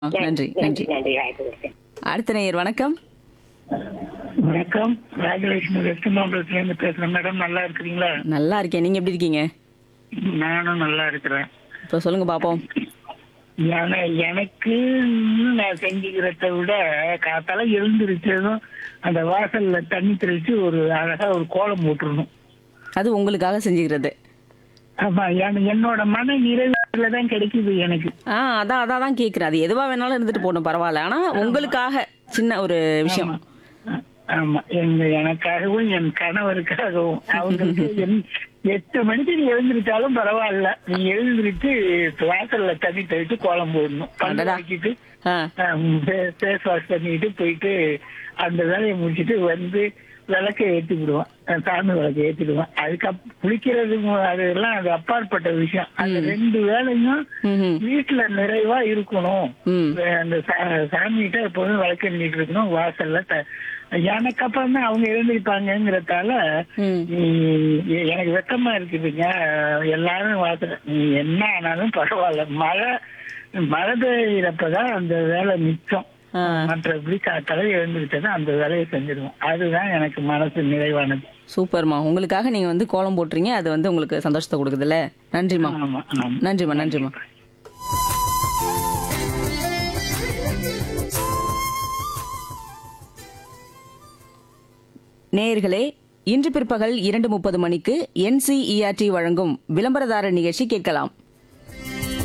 நன்றி நன்றி நன்றி வாய்ப்பு கொடுத்தேன் அடுத்த நேயர் வணக்கம் வணக்கம் ராஜலட்சுமி வெஸ்ட் மாம்பலத்துல இருந்து பேசுறேன் மேடம் நல்லா இருக்கிறீங்களா நல்லா இருக்கேன் நீங்க எப்படி இருக்கீங்க நானும் நல்லா இருக்கிறேன் இப்போ சொல்லுங்க பாப்போம் என- எனக்கு இன்னும் நான் செஞ்சுக்கிறத விட காத்தால எழுந்திருச்சதும் அந்த வாசல்ல தண்ணி தெளிச்சு ஒரு அழகா ஒரு கோலம் போட்டுறணும் அது உங்களுக்காக செஞ்சுக்கிறது ஆமா என- என்னோட மன நிறைவுல தான் கிடைக்குது எனக்கு ஆ அதான் அதான் தான் கேட்குறேன் அது எதுவா வேணாலும் இருந்துட்டு போகணும் பரவாயில்ல ஆனா உங்களுக்காக சின்ன ஒரு விஷயம் ஆ- ஆமா எங்க எனக்காகவும் என் கணவருக்காகவும் அவங்களுக்கு என்- எட்டு மணிக்கு நீ எழுந்திருச்சாலும் பரவாயில்ல நீ எழுந்திருச்சு வாசல்ல தண்ணி தெளிச்சு கோலம் போடணும் பல்லு அடடா. வச்சுட்டு ஆ ஃபேஸ் வாஷ் பண்ணிட்டு போயிட்டு அந்த வேலையை முடிச்சிட்டு வந்து விளக்கை ஏத்தி விடுவான் அஹ் சாமி விளக்கை ஏத்திடுவான் அதுக்கப் குளிக்கிறது மு- அதெல்லாம் அது அப்பாற்பட்ட விஷயம் அந்த ரெண்டு வேலையும் ம் வீட்டுல நிறைவா இருக்கணும் ம் அந்த சா- சாமிகிட்ட எப்போதும் விளக்கு எண்ணிட்டு இருக்கணும் வாசல்ல த- எனக்கு அப்புறம் தான் அவங்க எழுந்திருப்பாங்கிறதால ம் நீ- எனக்கு வெக்கமா இருக்குதுங்க எல்லாரும் வாசல் நீ என்ன ஆனாலும் பரவாயில்ல மழை மழை பெய்யறப்பதான் அந்த வேலை மிச்சம் ஆ. மற்றபடி காத்தால எழுந்திருச்சது அந்த வேலையை செஞ்சிருவோம் அதுதான் எனக்கு மனசு நிறைவானது சூப்பர்மா உங்களுக்காக நீங்க வந்து கோலம் போட்டுறீங்க அது வந்து உங்களுக்கு சந்தோஷத்தை கொடுக்குதுல்ல நன்றிம்மா ஆமா ஆமா நன்றிம்மா நன்றிம்மா நேயர்களே இன்று பிற்பகல் இரண்டு முப்பது மணிக்கு என்சிஇஆர்டி வழங்கும் விளம்பரதார நிகழ்ச்சி கேட்கலாம்